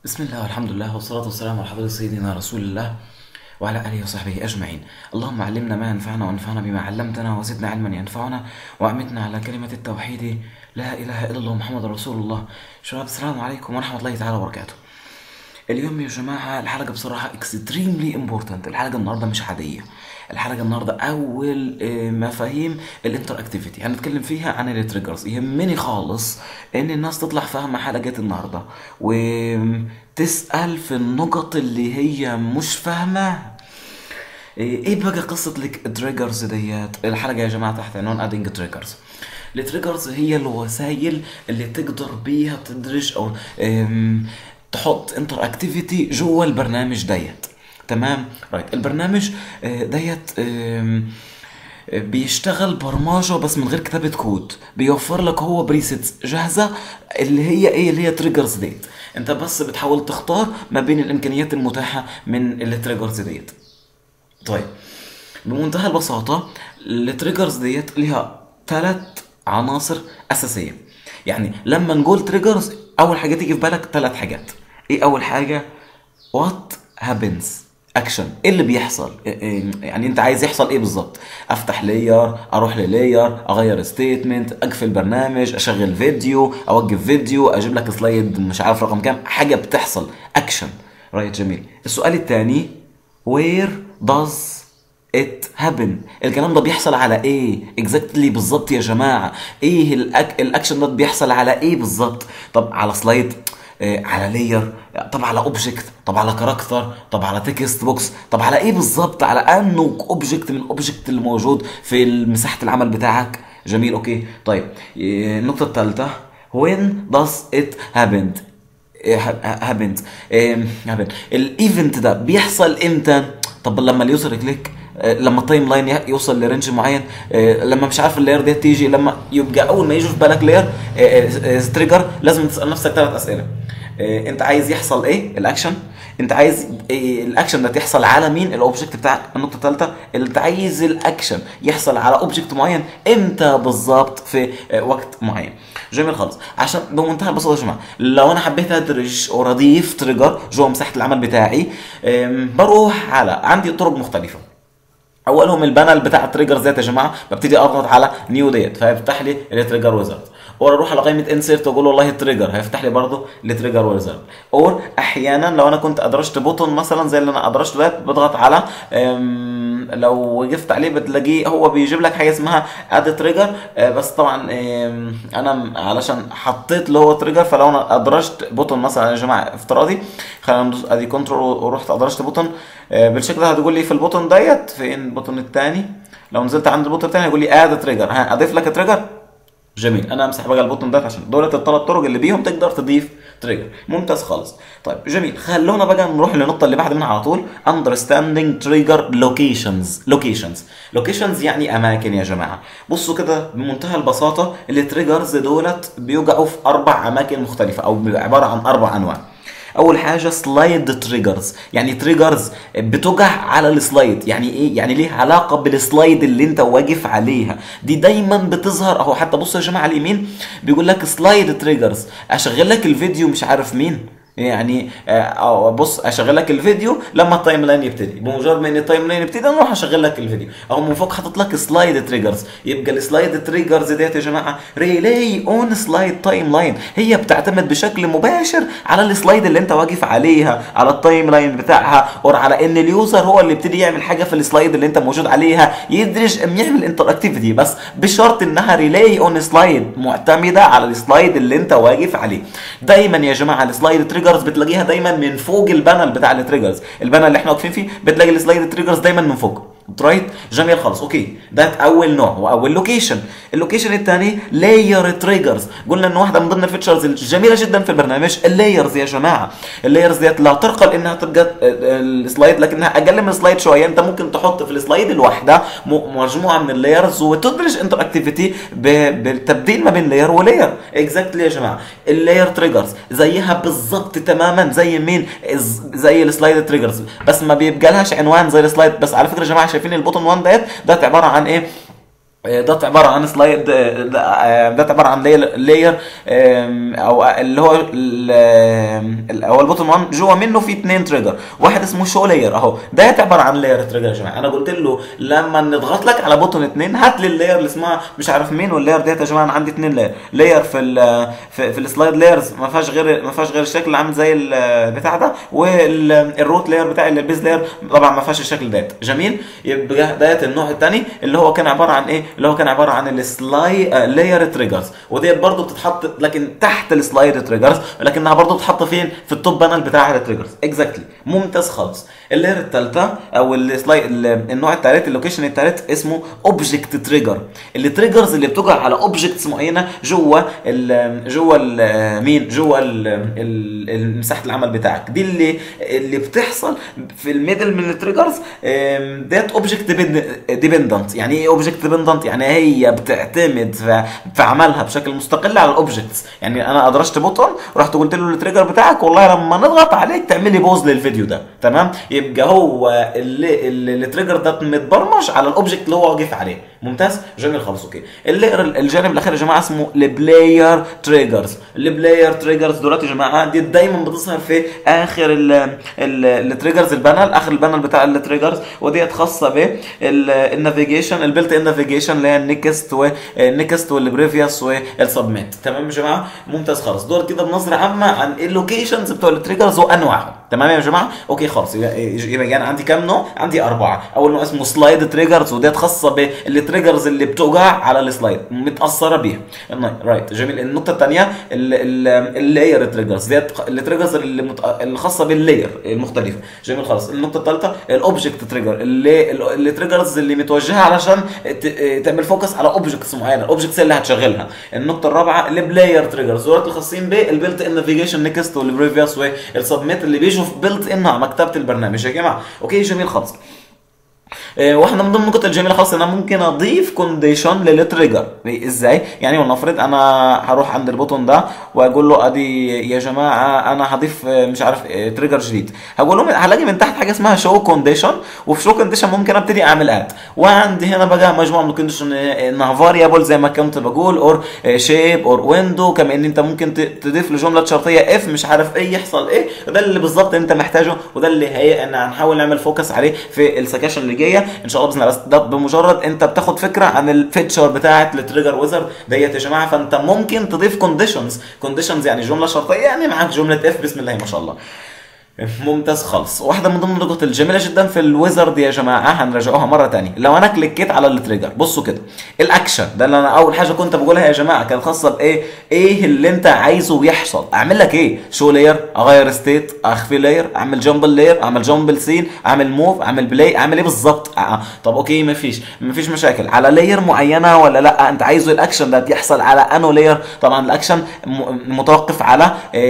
بسم الله والحمد لله والصلاة والسلام على حضرة سيدنا رسول الله وعلى آله وصحبه أجمعين اللهم علمنا ما ينفعنا وانفعنا بما علمتنا وزدنا علما ينفعنا وأمتنا على كلمة التوحيد لا إله إلا الله محمد رسول الله شباب السلام عليكم ورحمة الله تعالى وبركاته اليوم يا جماعة الحلقة بصراحة اكستريملي امبورتنت الحلقة النهاردة مش عادية الحلقة النهاردة أول آه، مفاهيم الانتر اكتيفيتي هنتكلم فيها عن التريجرز يهمني خالص إن الناس تطلع فاهمة حلقة النهاردة وتسأل في النقط اللي هي مش فاهمة ايه بقى قصة التريجرز ديت الحلقة يا جماعة تحت عنوان ادينج تريجرز التريجرز هي الوسائل اللي تقدر بيها تدرج او ام، تحط انتر اكتيفيتي جوه البرنامج ديت تمام رايت البرنامج اه، ديت ام، بيشتغل برمجة بس من غير كتابة كود بيوفر لك هو بريسيتس جاهزة اللي هي ايه اللي هي تريجرز ديت انت بس بتحاول تختار ما بين الامكانيات المتاحة من التريجرز ديت طيب بمنتهى البساطة التريجرز ديت ليها ثلاث عناصر أساسية يعني لما نقول تريجرز أول حاجة تيجي في بالك ثلاث حاجات إيه أول حاجة وات هابنز اكشن ايه اللي بيحصل إيه- إيه- يعني انت عايز يحصل ايه بالظبط افتح لاير اروح للاير اغير ستيتمنت اقفل برنامج اشغل فيديو اوقف فيديو اجيب لك سلايد مش عارف رقم كام حاجه بتحصل اكشن رايت جميل السؤال الثاني where does it happen الكلام ده بيحصل على ايه exactly بالظبط يا جماعه ايه الأك... الاكشن ده بيحصل على ايه بالظبط طب على سلايد آه، على لاير طب على اوبجكت طب على كاركتر طب على تكست بوكس طب على ايه بالظبط على انه اوبجكت من الاوبجكت اللي موجود في مساحه العمل بتاعك جميل اوكي طيب آه، النقطه الثالثه when does it happen هابنت هابنت الايفنت ده بيحصل امتى طب لما اليوزر يكليك آه، لما التايم لاين ي- يوصل لرينج معين آه، لما مش عارف اللاير دي تيجي لما يبقى اول ما يجي في بالك لاير تريجر لازم تسال نفسك ثلاث اسئله آه، انت عايز يحصل ايه الاكشن انت عايز إيه الاكشن ده تحصل على مين الاوبجكت بتاعك النقطه الثالثه انت عايز الاكشن يحصل على اوبجكت معين امتى بالظبط في آه، وقت معين جميل خالص عشان بمنتهى البساطه يا جماعه لو انا حبيت ادرج او اضيف تريجر جوه مساحه العمل بتاعي آم، بروح على عندي طرق مختلفه اولهم البانل بتاع التريجرز ديت يا جماعه ببتدي اضغط على نيو ديت فيفتح لي التريجر ويزارد اور اروح على قائمه انسيرت واقول والله التريجر هيفتح لي برضه التريجر ويزارد اور احيانا لو انا كنت ادرجت بوتون مثلا زي اللي انا ادرجته ديت بضغط على أم، لو وقفت عليه بتلاقيه هو بيجيب لك حاجه اسمها اد تريجر بس طبعا أم، انا م- علشان حطيت اللي هو تريجر فلو انا ادرجت بوتون مثلا يا جماعه افتراضي خلينا ندوس ادي كنترول ورحت ادرجت بوتون آه، بالشكل ده هتقول لي في البوتون ديت فين البوتون الثاني لو نزلت عند البوتون الثاني هيقول لي اد تريجر ها اضيف لك تريجر جميل انا امسح بقى البوتون ده عشان دولت الثلاث طرق اللي بيهم تقدر تضيف تريجر ممتاز خالص طيب جميل خلونا بقى نروح للنقطه اللي بعد منها على طول understanding trigger locations locations locations يعني اماكن يا جماعه بصوا كده بمنتهى البساطه التريجرز دولت بيوقعوا في اربع اماكن مختلفه او عباره عن اربع انواع اول حاجه سلايد تريجرز يعني تريجرز بتوجع على السلايد يعني ايه يعني ليه علاقه بالسلايد اللي انت واقف عليها دي دايما بتظهر اهو حتى بصوا يا جماعه على اليمين بيقول لك سلايد تريجرز اشغل لك الفيديو مش عارف مين يعني آه، أو بص اشغل لك الفيديو لما التايم لاين يبتدي بمجرد ما ان التايم لاين يبتدي انا اروح اشغل لك الفيديو او من فوق حاطط لك سلايد تريجرز يبقى السلايد تريجرز ديت يا جماعه ريلاي اون سلايد تايم لاين هي بتعتمد بشكل مباشر على السلايد اللي انت واقف عليها على التايم لاين بتاعها او على ان اليوزر هو اللي يبتدي يعمل حاجه في السلايد اللي انت موجود عليها يدرج ام يعمل انتر اكتيفيتي بس بشرط انها ريلاي اون سلايد معتمده على السلايد اللي انت واقف عليه دايما يا جماعه السلايد تريجرز بتلاقيها دايما من فوق البانل بتاع التريجرز البانل اللي احنا واقفين فيه بتلاقي السلايد تريجرز دايما من فوق رايت جميل خالص اوكي ده اول نوع واول لوكيشن اللوكيشن الثاني لاير تريجرز قلنا ان واحده من ضمن الفيتشرز الجميله جدا في البرنامج اللايرز يا جماعه اللايرز ديت لا ترقى لانها تبقى السلايد لكنها اقل من السلايد شويه انت ممكن تحط في السلايد الواحده م- مجموعه من اللايرز وتدرج انتر اكتيفيتي بالتبديل ما بين لاير ولاير اكزاكتلي يا جماعه اللاير تريجرز زيها بالظبط تماما زي مين إز- زي السلايد تريجرز بس ما بيبقى لهاش عنوان زي السلايد بس على فكره يا جماعه شايفين البوتون 1 ديت ده عباره عن ايه ده عباره عن سلايد ده ده عباره عن لاير او اللي هو ال- هو البوتن 1 جوه منه في اثنين تريجر واحد اسمه شو لاير اهو ده عباره عن لاير تريجر يا جماعه انا قلت له لما نضغط لك على بوتن اثنين هات لي اللاير اللي اسمها مش عارف مين واللاير ديت يا جماعه انا عندي اثنين لاير لاير في ال في, في السلايد لايرز ما فيهاش غير ما فيهاش غير الشكل اللي عامل زي البتاع ده والروت لاير بتاع البيز لاير طبعا ما فيهاش الشكل ديت جميل يبقى ديت النوع الثاني اللي هو كان عباره عن ايه اللي هو كان عباره عن السلاي لاير تريجرز وديت برضه بتتحط لكن تحت السلايد تريجرز لكنها برضه بتتحط فين في التوب بانل بتاع التريجرز اكزاكتلي ممتاز خالص اللاير الثالثه او السلايد النوع الثالث اللوكيشن الثالث اسمه اوبجكت تريجر التريجرز اللي بتقع على اوبجكتس معينه جوه ال جوه ال مين جوه ال- ال- ال- مساحه العمل بتاعك دي اللي اللي بتحصل في الميدل من التريجرز ديت اوبجكت ديبندنت يعني ايه اوبجكت ديبندنت يعني هي بتعتمد في, في عملها بشكل مستقل على الاوبجكتس يعني انا ادرجت بوتون رحت قلت له التريجر بتاعك والله لما نضغط عليك تعمل لي بوز للفيديو ده تمام يبقى هو اللي اللي التريجر ده متبرمج على الاوبجكت اللي هو واقف عليه ممتاز جميل خالص اوكي اللي الجانب الاخير يا جماعه اسمه البلاير تريجرز البلاير تريجرز دلوقتي يا جماعه دي دايما بتظهر في اخر التريجرز البانل اخر البانل بتاع التريجرز وديت خاصه بالنافيجيشن البيلت ان نافيجيشن اللي هي النكست والنكست والبريفيوس والسبميت تمام يا جماعه ممتاز خالص دول كده بنظره عامه عن اللوكيشنز بتوع التريجرز وانواعهم تمام يا جماعه اوكي خلاص يبقى يبقى انا عندي كام نوع عندي اربعه اول نوع اسمه سلايد تريجرز وديت خاصه بالتريجرز اللي بتوقع على السلايد متاثره بيها رايت جميل النقطه الثانيه اللاير تريجرز ديت التريجرز اللي مت- الخاصه باللاير المختلفه جميل خلاص النقطه الثالثه الاوبجكت تريجر اللي التريجرز اللي متوجهه علشان ت- تعمل فوكس على اوبجكتس معينه الاوبجكتس اللي هتشغلها النقطه الرابعه البلاير تريجرز دول الخاصين بالبيلت ان نافيجيشن نيكست والبريفيوس والسبميت اللي بيجوا في بيلت ان على مكتبه البرنامج يا جماعه اوكي جميل خالص آه، واحده من ضمن النقط الجميله خالص ان انا ممكن اضيف كونديشن للتريجر ازاي يعني ولنفرض انا هروح عند البوتون ده واقول له ادي يا جماعه انا هضيف آه، مش عارف آه، تريجر جديد هقول لهم هلاقي من تحت حاجه اسمها شو كونديشن وفي شو كونديشن ممكن ابتدي اعمل اد وعندي هنا بقى مجموعه من الكونديشن انها فاريبل زي ما كنت بقول اور شيب اور ويندو كما ان انت ممكن ت- تضيف لجمله شرطيه اف مش عارف ايه يحصل ايه وده اللي بالظبط انت محتاجه وده اللي هي ان هنحاول نعمل فوكس عليه في السكاشن اللي جايه ان شاء الله باذن الله بس ده بمجرد انت بتاخد فكره عن الفيتشر بتاعه التريجر ويزرد ديت يا جماعه فانت ممكن تضيف كونديشنز كونديشنز يعني جمله شرطيه يعني معاك جمله اف بسم الله ما شاء الله ممتاز خالص واحده من ضمن النقط الجميله جدا في الويزرد يا جماعه هنراجعوها مره تانية لو انا كليكيت على التريجر بصوا كده الاكشن ده اللي انا اول حاجه كنت بقولها يا جماعه كانت خاصه بايه ايه اللي انت عايزه يحصل اعمل لك ايه شو لاير اغير ستيت اخفي لاير اعمل جامبل لاير اعمل جامبل سين اعمل موف اعمل بلاي اعمل ايه بالظبط آه. طب اوكي مفيش مفيش مشاكل على لاير معينه ولا لا انت عايزه الاكشن ده يحصل على انو لاير طبعا الاكشن م- متوقف على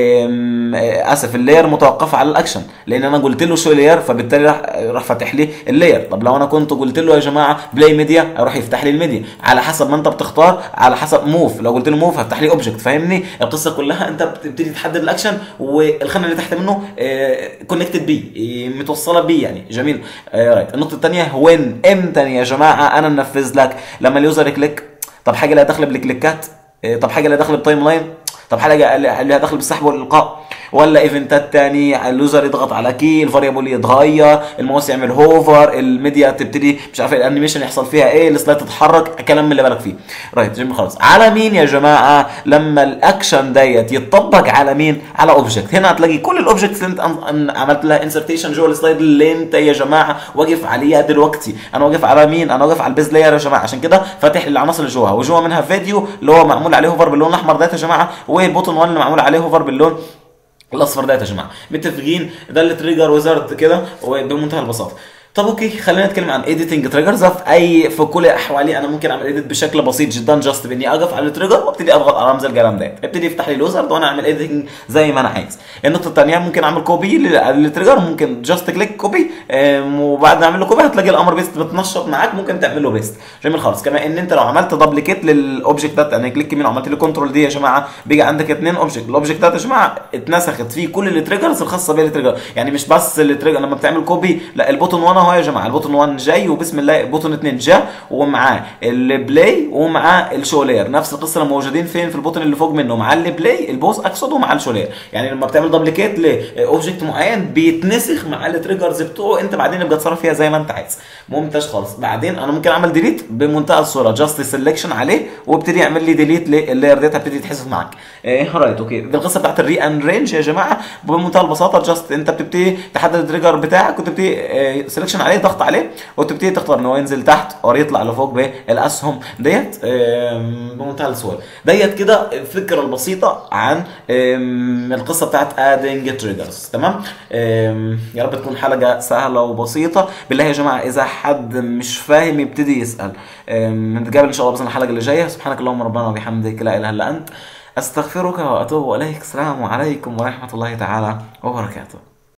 آم، آه، اسف اللاير متوقفه على الاكشن لان انا قلت له شو لاير فبالتالي راح راح فاتح لي اللاير طب لو انا كنت قلت له يا جماعه بلاي ميديا اروح يفتح لي الميديا على حسب ما انت بتختار على حسب موف لو قلت له موف هفتح لي اوبجكت فاهمني القصه كلها انت بتبتدي تحدد الاكشن والخانه اللي تحت منه كونكتد بيه متوصله بيه يعني جميل آه، رايت النقطه الثانيه وين امتى يا جماعه انا ننفذ لك لما اليوزر يكليك طب حاجه لها دخل بالكليكات آه، طب حاجه لها دخل بالتايم لاين طب حاجه لها دخل بالسحب والالقاء ولا ايفنتات تاني اليوزر يضغط على كي الفاريبل يتغير الماوس يعمل هوفر الميديا تبتدي مش عارف الانيميشن يحصل فيها ايه السلايد تتحرك كلام من اللي بالك فيه رايت جميل خلاص على مين يا جماعه لما الاكشن ديت يتطبق على مين على اوبجكت هنا هتلاقي كل الاوبجكتس اللي انت أن- أن- عملت لها انسرتيشن جوه السلايد اللي انت يا جماعه واقف عليها دلوقتي انا واقف على مين انا واقف على البيز لاير يا جماعه عشان كده فاتح العناصر اللي جواها وجوه منها فيديو اللي هو معمول عليه هوفر باللون الاحمر ده يا جماعه والبوتن 1 اللي معمول عليه هوفر باللون الاصفر ده يا جماعه متفقين ده اللي تريجر ويزارد كده وبمنتهى البساطه طب اوكي خلينا نتكلم عن ايديتنج تريجرز في اي في كل احوالي انا ممكن اعمل ايديت بشكل بسيط جدا جاست باني اقف على التريجر وابتدي اضغط على رمز القلم ده ابتدي يفتح لي الويزرد وانا اعمل ايديتنج زي ما انا عايز النقطه الثانيه ممكن اعمل كوبي للتريجر ممكن جاست كليك كوبي وبعد ما اعمل له كوبي هتلاقي الامر بيست بتنشط معاك ممكن تعمل له بيست جميل خالص كما ان انت لو عملت دبليكيت للاوبجكت ده يعني كليك يمين وعملت له كنترول دي يا جماعه بيجي عندك اثنين اوبجكت الاوبجكت ده يا جماعه اتنسخت فيه كل التريجرز الخاصه بالتريجر يعني مش بس التريجر لما بتعمل كوبي لا البوتون 1 اهو يا جماعه البوتن 1 جاي وبسم الله بوتن 2 جا ومعاه البلاي ومعاه الشولير نفس القصه اللي موجودين فين في البوتن اللي فوق منه مع البلاي البوس اقصد ومع الشولير يعني لما بتعمل دبليكيت لاوبجكت معين بيتنسخ مع التريجرز بتوعه انت بعدين بتقدر تتصرف فيها زي ما انت عايز ممتاز خالص بعدين انا ممكن اعمل ديليت بمنتهى الصوره جاست سelection عليه وابتدي يعمل لي ديليت لللاير داتا بتبتدي تحذف معاك ايه رايت اوكي دي القصه بتاعت الري ان رينج يا جماعه بمنتهى البساطه جاست انت بتبتدي تحدد التريجر بتاعك وتبتدي سelection عليه ضغط عليه وتبتدي تختار ان هو ينزل تحت او يطلع لفوق بالاسهم ديت آم، بمنتهى السهوله ديت كده الفكره البسيطه عن آم، القصه بتاعت ادنج تريجرز تمام آم، يا رب تكون حلقه سهله وبسيطه بالله يا جماعه اذا حد مش فاهم يبتدي يسال آم، نتقابل ان شاء الله بس الحلقه اللي جايه سبحانك اللهم ربنا وبحمدك لا اله الا انت استغفرك واتوب اليك السلام عليكم ورحمه الله تعالى وبركاته